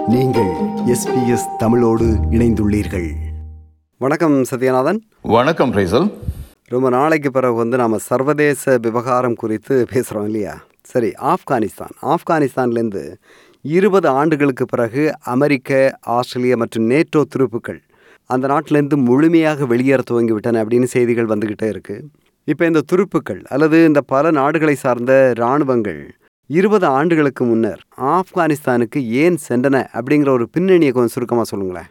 நீங்கள் எஸ்பிஎஸ் தமிழோடு இணைந்துள்ளீர்கள் வணக்கம் சத்யநாதன் வணக்கம் ரைசல் ரொம்ப நாளைக்கு பிறகு வந்து நாம் சர்வதேச விவகாரம் குறித்து பேசுகிறோம் இல்லையா சரி ஆப்கானிஸ்தான் ஆப்கானிஸ்தான்லேருந்து இருபது ஆண்டுகளுக்கு பிறகு அமெரிக்க ஆஸ்திரேலியா மற்றும் நேட்டோ துருப்புக்கள் அந்த நாட்டிலேருந்து முழுமையாக வெளியேற துவங்கிவிட்டன அப்படின்னு செய்திகள் வந்துக்கிட்டே இருக்குது இப்போ இந்த துருப்புக்கள் அல்லது இந்த பல நாடுகளை சார்ந்த இராணுவங்கள் இருபது ஆண்டுகளுக்கு முன்னர் ஆப்கானிஸ்தானுக்கு ஏன் சென்றன அப்படிங்கிற ஒரு பின்னணியை கொஞ்சம் சுருக்கமாக சொல்லுங்களேன்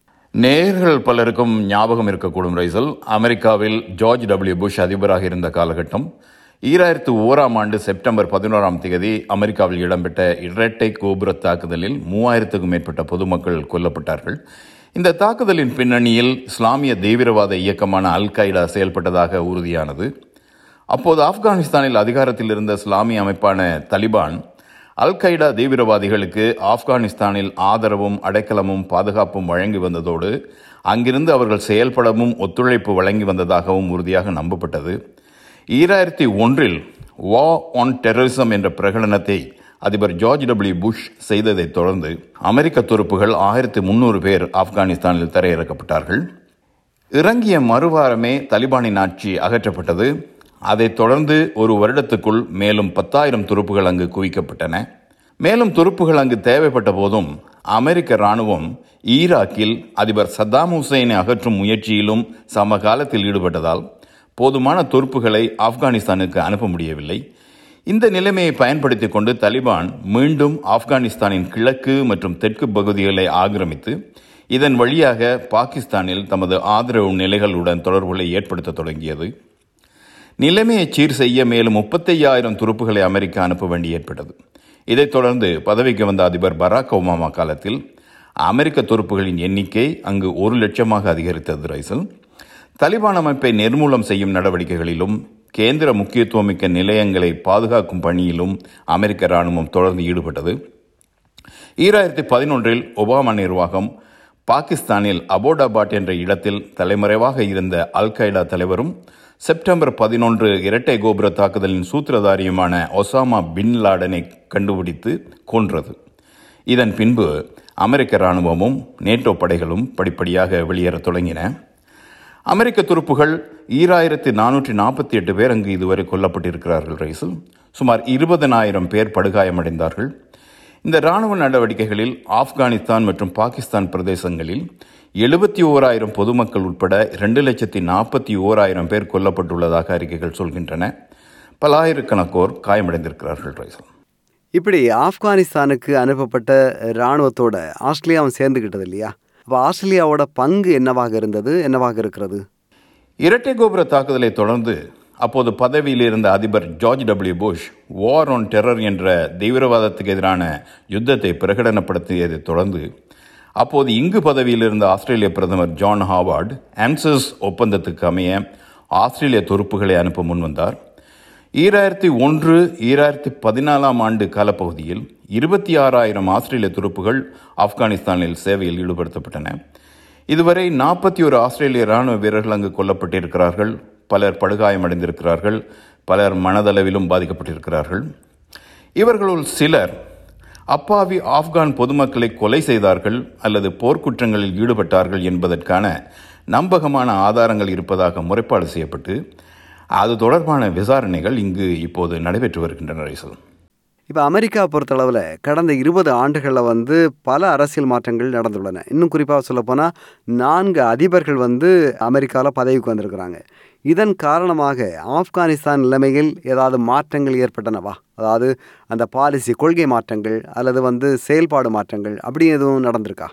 நேர்கள் பலருக்கும் ஞாபகம் இருக்கக்கூடும் ரைசல் அமெரிக்காவில் ஜார்ஜ் டபிள்யூ புஷ் அதிபராக இருந்த காலகட்டம் ஈராயிரத்து ஓராம் ஆண்டு செப்டம்பர் பதினோராம் தேதி அமெரிக்காவில் இடம்பெற்ற இரட்டை கோபுர தாக்குதலில் மூவாயிரத்துக்கும் மேற்பட்ட பொதுமக்கள் கொல்லப்பட்டார்கள் இந்த தாக்குதலின் பின்னணியில் இஸ்லாமிய தீவிரவாத இயக்கமான அல் qaeda செயல்பட்டதாக உறுதியானது அப்போது ஆப்கானிஸ்தானில் அதிகாரத்தில் இருந்த இஸ்லாமிய அமைப்பான தலிபான் அல் qaeda தீவிரவாதிகளுக்கு ஆப்கானிஸ்தானில் ஆதரவும் அடைக்கலமும் பாதுகாப்பும் வழங்கி வந்ததோடு அங்கிருந்து அவர்கள் செயல்படவும் ஒத்துழைப்பு வழங்கி வந்ததாகவும் உறுதியாக நம்பப்பட்டது ஈராயிரத்தி ஒன்றில் வா ஆன் டெரரிசம் என்ற பிரகடனத்தை அதிபர் ஜார்ஜ் டபிள்யூ புஷ் செய்ததைத் தொடர்ந்து அமெரிக்க துருப்புகள் ஆயிரத்தி முன்னூறு பேர் ஆப்கானிஸ்தானில் தரையிறக்கப்பட்டார்கள் இறங்கிய மறுவாரமே தலிபானின் ஆட்சி அகற்றப்பட்டது அதைத் தொடர்ந்து ஒரு வருடத்துக்குள் மேலும் பத்தாயிரம் துருப்புகள் அங்கு குவிக்கப்பட்டன மேலும் துருப்புகள் அங்கு தேவைப்பட்ட போதும் அமெரிக்க ராணுவம் ஈராக்கில் அதிபர் சத்தாம் ஹுசைனை அகற்றும் முயற்சியிலும் சமகாலத்தில் ஈடுபட்டதால் போதுமான துருப்புகளை ஆப்கானிஸ்தானுக்கு அனுப்ப முடியவில்லை இந்த நிலைமையை பயன்படுத்திக் கொண்டு தலிபான் மீண்டும் ஆப்கானிஸ்தானின் கிழக்கு மற்றும் தெற்கு பகுதிகளை ஆக்கிரமித்து இதன் வழியாக பாகிஸ்தானில் தமது ஆதரவு நிலைகளுடன் தொடர்புகளை ஏற்படுத்த தொடங்கியது நிலைமையை சீர் செய்ய மேலும் முப்பத்தையாயிரம் துருப்புகளை அமெரிக்கா அனுப்ப வேண்டி ஏற்பட்டது இதைத் தொடர்ந்து பதவிக்கு வந்த அதிபர் பராக் ஒபாமா காலத்தில் அமெரிக்க துருப்புகளின் எண்ணிக்கை அங்கு ஒரு லட்சமாக அதிகரித்தது ரைசல் தலிபான் அமைப்பை நிர்மூலம் செய்யும் நடவடிக்கைகளிலும் கேந்திர முக்கியத்துவமிக்க நிலையங்களை பாதுகாக்கும் பணியிலும் அமெரிக்க ராணுவம் தொடர்ந்து ஈடுபட்டது ஈராயிரத்தி பதினொன்றில் ஒபாமா நிர்வாகம் பாகிஸ்தானில் அபோடாபாட் என்ற இடத்தில் தலைமறைவாக இருந்த அல் qaeda தலைவரும் செப்டம்பர் பதினொன்று இரட்டை கோபுர தாக்குதலின் சூத்திரதாரியுமான ஒசாமா பின் லாடனை கண்டுபிடித்து கொன்றது இதன் பின்பு அமெரிக்க ராணுவமும் நேட்டோ படைகளும் படிப்படியாக வெளியேறத் தொடங்கின அமெரிக்க துருப்புகள் ஈராயிரத்தி நானூற்றி நாற்பத்தி எட்டு பேர் அங்கு இதுவரை கொல்லப்பட்டிருக்கிறார்கள் ரைசில் சுமார் இருபதனாயிரம் பேர் படுகாயமடைந்தார்கள் இந்த ராணுவ நடவடிக்கைகளில் ஆப்கானிஸ்தான் மற்றும் பாகிஸ்தான் பிரதேசங்களில் எழுபத்தி ஓராயிரம் பொதுமக்கள் உட்பட இரண்டு லட்சத்தி நாற்பத்தி ஓராயிரம் பேர் கொல்லப்பட்டுள்ளதாக அறிக்கைகள் சொல்கின்றன பலாயிரக்கணக்கோர் காயமடைந்திருக்கிறார்கள் ரைசல் இப்படி ஆப்கானிஸ்தானுக்கு அனுப்பப்பட்ட இராணுவத்தோட ஆஸ்திரேலியாவும் சேர்ந்துக்கிட்டது இல்லையா அப்போ ஆஸ்திரேலியாவோட பங்கு என்னவாக இருந்தது என்னவாக இருக்கிறது இரட்டை கோபுர தாக்குதலை தொடர்ந்து அப்போது பதவியில் இருந்த அதிபர் George W Bush war on terror என்ற தீவிரவாதத்துக்கு எதிரான யுத்தத்தை பிரகடனப்படுத்தியதைத் தொடர்ந்து அப்போது இங்கு பதவியில் இருந்த ஆஸ்திரேலிய பிரதமர் ஜான் ஹாவார்டு ஆன்சஸ் ஒப்பந்தத்துக்கு அமைய ஆஸ்திரேலிய துருப்புகளை அனுப்ப முன்வந்தார் ஈராயிரத்தி ஒன்று ஈராயிரத்தி பதினாலாம் ஆண்டு காலப்பகுதியில் இருபத்தி ஆறாயிரம் ஆஸ்திரேலிய துருப்புகள் ஆப்கானிஸ்தானில் சேவையில் ஈடுபடுத்தப்பட்டன இதுவரை நாற்பத்தி ஒரு ஆஸ்திரேலிய ராணுவ வீரர்கள் அங்கு கொல்லப்பட்டிருக்கிறார்கள் பலர் படுகாயமடைந்திருக்கிறார்கள் பலர் மனதளவிலும் பாதிக்கப்பட்டிருக்கிறார்கள் இவர்களுள் சிலர் அப்பாவி ஆப்கான் பொதுமக்களை கொலை செய்தார்கள் அல்லது போர்க்குற்றங்களில் ஈடுபட்டார்கள் என்பதற்கான நம்பகமான ஆதாரங்கள் இருப்பதாக முறைப்பாடு செய்யப்பட்டு அது தொடர்பான விசாரணைகள் இங்கு இப்போது நடைபெற்று வருகின்றன ரைசல் இப்போ அமெரிக்கா பொறுத்தளவில் கடந்த இருபது ஆண்டுகளில் வந்து பல அரசியல் மாற்றங்கள் நடந்துள்ளன இன்னும் குறிப்பாக சொல்லப்போனால் நான்கு அதிபர்கள் வந்து அமெரிக்காவில் பதவிக்கு வந்திருக்கிறாங்க இதன் காரணமாக ஆப்கானிஸ்தான் நிலைமையில் ஏதாவது மாற்றங்கள் ஏற்பட்டனவா அதாவது அந்த பாலிசி கொள்கை மாற்றங்கள் அல்லது வந்து செயல்பாடு மாற்றங்கள் அப்படி எதுவும் நடந்திருக்கா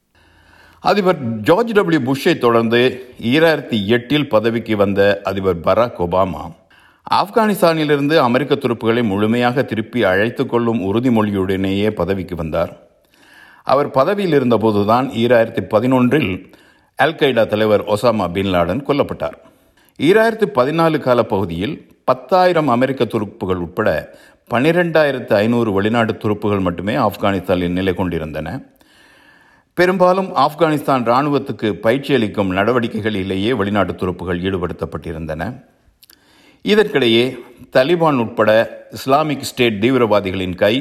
அதிபர் ஜார்ஜ் டபிள்யூ புஷ்ஷை தொடர்ந்து ஈராயிரத்தி எட்டில் பதவிக்கு வந்த அதிபர் பராக் ஒபாமா ஆப்கானிஸ்தானிலிருந்து அமெரிக்க துருப்புகளை முழுமையாக திருப்பி அழைத்துக் கொள்ளும் உறுதிமொழியுடனேயே பதவிக்கு வந்தார் அவர் பதவியில் இருந்தபோதுதான் ஈராயிரத்தி பதினொன்றில் அல் qaeda தலைவர் ஒசாமா பின் லாடன் கொல்லப்பட்டார் ஈராயிரத்தி பதினாலு கால பகுதியில் பத்தாயிரம் அமெரிக்க துருப்புகள் உட்பட பனிரெண்டாயிரத்து ஐநூறு வெளிநாட்டு துருப்புகள் மட்டுமே ஆப்கானிஸ்தானில் நிலை கொண்டிருந்தன பெரும்பாலும் ஆப்கானிஸ்தான் இராணுவத்துக்கு பயிற்சி அளிக்கும் நடவடிக்கைகளிலேயே வெளிநாட்டு துருப்புகள் ஈடுபடுத்தப்பட்டிருந்தன இதற்கிடையே தலிபான் உட்பட இஸ்லாமிக் ஸ்டேட் தீவிரவாதிகளின் கை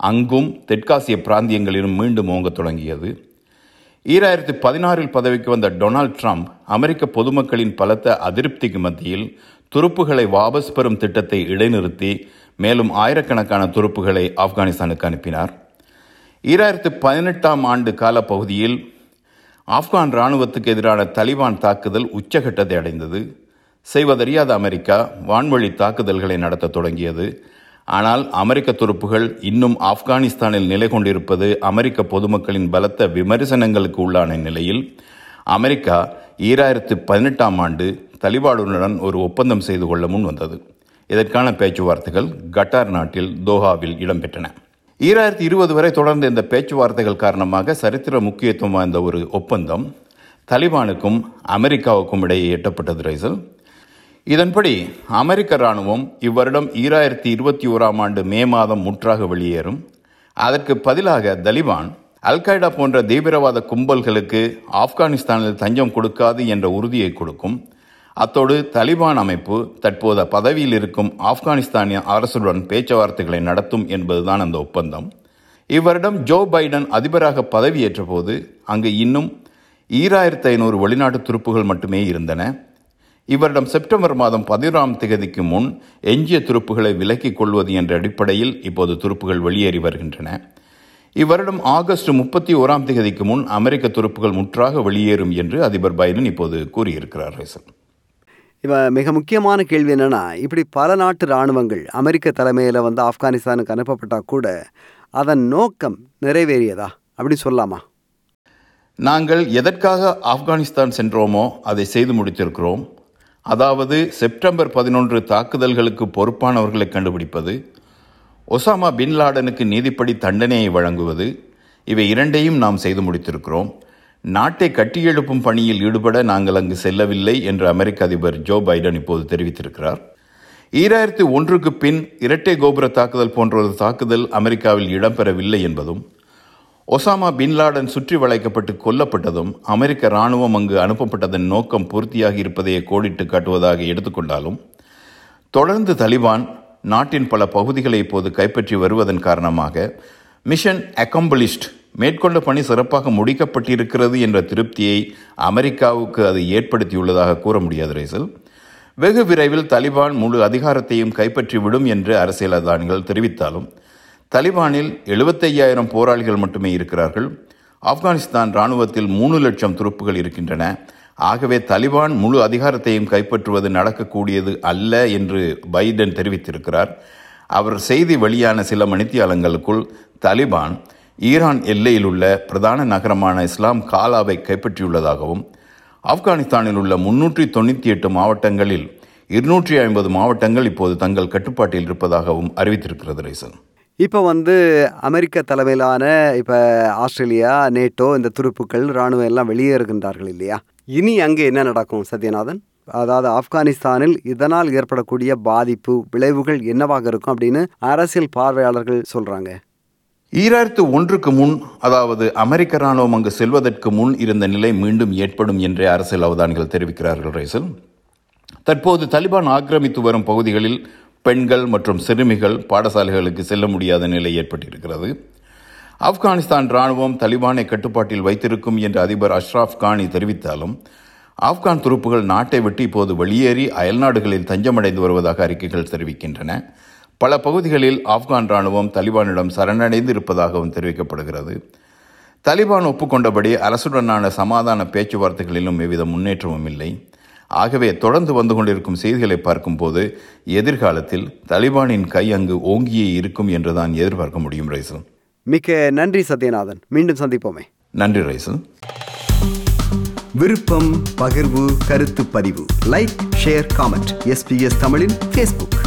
அங்கும் தெற்காசிய பிராந்தியங்களிலும் மீண்டும் ஓங்கத் தொடங்கியது ஈராயிரத்தி பதினாறில் பதவிக்கு வந்த டொனால்ட் ட்ரம்ப் அமெரிக்க பொதுமக்களின் பலத்த அதிருப்திக்கு மத்தியில் துருப்புகளை வாபஸ் பெறும் திட்டத்தை இடைநிறுத்தி மேலும் ஆயிரக்கணக்கான துருப்புகளை ஆப்கானிஸ்தானுக்கு அனுப்பினார் ஈராயிரத்து பதினெட்டாம் ஆண்டு காலப்பகுதியில் ஆப்கான் இராணுவத்துக்கு எதிரான தலிபான் தாக்குதல் உச்சகட்டத்தை அடைந்தது செய்வதறியாத அமெரிக்கா வான்வழி தாக்குதல்களை நடத்த தொடங்கியது ஆனால் அமெரிக்க துருப்புகள் இன்னும் ஆப்கானிஸ்தானில் நிலை கொண்டிருப்பது அமெரிக்க பொதுமக்களின் பலத்த விமர்சனங்களுக்கு உள்ளான நிலையில் அமெரிக்கா ஈராயிரத்து பதினெட்டாம் ஆண்டு தலிபானுடன் ஒரு ஒப்பந்தம் செய்து கொள்ள முன் வந்தது இதற்கான பேச்சுவார்த்தைகள் கட்டார் நாட்டில் தோஹாவில் இடம்பெற்றன ஈராயிரத்தி இருபது வரை தொடர்ந்த இந்த பேச்சுவார்த்தைகள் காரணமாக சரித்திர முக்கியத்துவம் வாய்ந்த ஒரு ஒப்பந்தம் தலிபானுக்கும் அமெரிக்காவுக்கும் இடையே எட்டப்பட்டது ரைசல் இதன்படி அமெரிக்க இராணுவம் இவ்வருடம் ஈராயிரத்தி இருபத்தி ஓராம் ஆண்டு மே மாதம் முற்றாக வெளியேறும் அதற்கு பதிலாக தலிபான் அல் qaeda போன்ற தீவிரவாத கும்பல்களுக்கு ஆப்கானிஸ்தானில் தஞ்சம் கொடுக்காது என்ற உறுதியை கொடுக்கும் அத்தோடு தலிபான் அமைப்பு தற்போது பதவியில் இருக்கும் ஆப்கானிஸ்தானிய அரசுடன் பேச்சுவார்த்தைகளை நடத்தும் என்பதுதான் அந்த ஒப்பந்தம் இவ்வருடம் ஜோ பைடன் அதிபராக பதவியேற்ற போது அங்கு இன்னும் ஈராயிரத்து ஐநூறு வெளிநாட்டு துருப்புகள் மட்டுமே இருந்தன இவரிடம் செப்டம்பர் மாதம் பதினோராம் தேதிக்கு முன் எஞ்சிய துருப்புகளை விலக்கிக் கொள்வது என்ற அடிப்படையில் இப்போது துருப்புகள் வெளியேறி வருகின்றன இவ்வருடம் ஆகஸ்ட் முப்பத்தி ஓராம் தேதிக்கு முன் அமெரிக்க துருப்புகள் முற்றாக வெளியேறும் என்று அதிபர் பைடன் இப்போது கூறியிருக்கிறார் ரைசல் இப்போ மிக முக்கியமான கேள்வி என்னன்னா இப்படி பல நாட்டு இராணுவங்கள் அமெரிக்க தலைமையில் வந்து ஆப்கானிஸ்தானுக்கு அனுப்பப்பட்டால் கூட அதன் நோக்கம் நிறைவேறியதா அப்படின்னு சொல்லலாமா நாங்கள் எதற்காக ஆப்கானிஸ்தான் சென்றோமோ அதை செய்து முடித்திருக்கிறோம் அதாவது செப்டம்பர் பதினொன்று தாக்குதல்களுக்கு பொறுப்பானவர்களை கண்டுபிடிப்பது ஒசாமா பின் லாடனுக்கு நீதிப்படி தண்டனையை வழங்குவது இவை இரண்டையும் நாம் செய்து முடித்திருக்கிறோம் நாட்டை கட்டியெழுப்பும் பணியில் ஈடுபட நாங்கள் அங்கு செல்லவில்லை என்று அமெரிக்க அதிபர் ஜோ பைடன் இப்போது தெரிவித்திருக்கிறார் ஈராயிரத்தி ஒன்றுக்கு பின் இரட்டை கோபுர தாக்குதல் போன்ற ஒரு தாக்குதல் அமெரிக்காவில் இடம்பெறவில்லை என்பதும் ஒசாமா பின் லாடன் சுற்றி வளைக்கப்பட்டு கொல்லப்பட்டதும் அமெரிக்க இராணுவம் அங்கு அனுப்பப்பட்டதன் நோக்கம் பூர்த்தியாகி இருப்பதையே கோடிட்டு காட்டுவதாக எடுத்துக்கொண்டாலும் தொடர்ந்து தலிபான் நாட்டின் பல பகுதிகளை இப்போது கைப்பற்றி வருவதன் காரணமாக மிஷன் அக்கம்பலிஷ்ட் மேற்கொண்ட பணி சிறப்பாக முடிக்கப்பட்டிருக்கிறது என்ற திருப்தியை அமெரிக்காவுக்கு அது ஏற்படுத்தியுள்ளதாக கூற முடியாது ரேசல் வெகு விரைவில் தலிபான் முழு அதிகாரத்தையும் கைப்பற்றிவிடும் என்று அரசியல் அதானிகள் தெரிவித்தாலும் தலிபானில் எழுபத்தையாயிரம் போராளிகள் மட்டுமே இருக்கிறார்கள் ஆப்கானிஸ்தான் இராணுவத்தில் மூணு லட்சம் துருப்புகள் இருக்கின்றன ஆகவே தலிபான் முழு அதிகாரத்தையும் கைப்பற்றுவது நடக்கக்கூடியது அல்ல என்று பைடன் தெரிவித்திருக்கிறார் அவர் செய்தி வெளியான சில மணித்தியாலங்களுக்குள் தலிபான் ஈரான் எல்லையில் உள்ள பிரதான நகரமான இஸ்லாம் காலாவை கைப்பற்றியுள்ளதாகவும் ஆப்கானிஸ்தானில் உள்ள முன்னூற்றி தொண்ணூற்றி எட்டு மாவட்டங்களில் இருநூற்றி ஐம்பது மாவட்டங்கள் இப்போது தங்கள் கட்டுப்பாட்டில் இருப்பதாகவும் அறிவித்திருக்கிறது ரைசன் இப்போ வந்து அமெரிக்க தலைமையிலான இப்போ ஆஸ்திரேலியா நேட்டோ இந்த துருப்புக்கள் இராணுவம் எல்லாம் வெளியேறுகின்றார்கள் இல்லையா இனி அங்கே என்ன நடக்கும் சத்யநாதன் அதாவது ஆப்கானிஸ்தானில் இதனால் ஏற்படக்கூடிய பாதிப்பு விளைவுகள் என்னவாக இருக்கும் அப்படின்னு அரசியல் பார்வையாளர்கள் சொல்கிறாங்க ஈராயிரத்து ஒன்றுக்கு முன் அதாவது அமெரிக்க ராணுவம் அங்கு செல்வதற்கு முன் இருந்த நிலை மீண்டும் ஏற்படும் என்றே அரசியல் அவதானிகள் தெரிவிக்கிறார்கள் ரைசல் தற்போது தலிபான் ஆக்கிரமித்து வரும் பகுதிகளில் பெண்கள் மற்றும் சிறுமிகள் பாடசாலைகளுக்கு செல்ல முடியாத நிலை ஏற்பட்டிருக்கிறது ஆப்கானிஸ்தான் ராணுவம் தலிபானை கட்டுப்பாட்டில் வைத்திருக்கும் என்று அதிபர் அஷ்ராப் கானி தெரிவித்தாலும் ஆப்கான் துருப்புகள் நாட்டை விட்டு இப்போது வெளியேறி அயல்நாடுகளில் தஞ்சமடைந்து வருவதாக அறிக்கைகள் தெரிவிக்கின்றன பல பகுதிகளில் ஆப்கான் ராணுவம் தலிபானிடம் சரணடைந்து இருப்பதாகவும் தெரிவிக்கப்படுகிறது தலிபான் ஒப்புக்கொண்டபடி அரசுடனான சமாதான பேச்சுவார்த்தைகளிலும் எவ்வித முன்னேற்றமும் இல்லை ஆகவே தொடர்ந்து வந்து கொண்டிருக்கும் செய்திகளை பார்க்கும்போது எதிர்காலத்தில் தலிபானின் கை அங்கு ஓங்கியே இருக்கும் என்றுதான் எதிர்பார்க்க முடியும் ரைசல் மிக்க நன்றி சத்யநாதன் மீண்டும் சந்திப்போமே நன்றி ரைசல் விருப்பம் பகிர்வு கருத்து பதிவு லைக் ஷேர் காமெண்ட் எஸ்பிஎஸ் தமிழின் ஃபேஸ்புக்